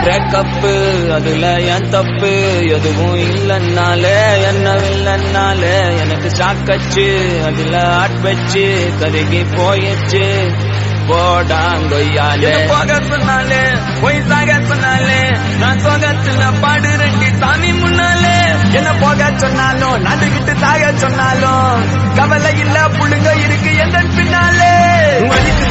break-up அதுல என் தப்பு எதுவும் இல்லைன்னாலே என்ன இல்லைன்னாலே எனக்கு சாக்கச்சு அதுல ஆட் வச்சு கருகி போயிடுச்சு போடாங்கொய்யாலே போக சொன்னாலே போய் சாக சொன்னாலே நான் சோகத்துல பாடு ரெண்டி சாமி முன்னாலே என்ன போக சொன்னாலும் நடுக்கிட்டு சாக சொன்னாலும் கவலை இல்ல புள்ளுங்க இருக்கு எந்த பின்னாலே வலிக்கு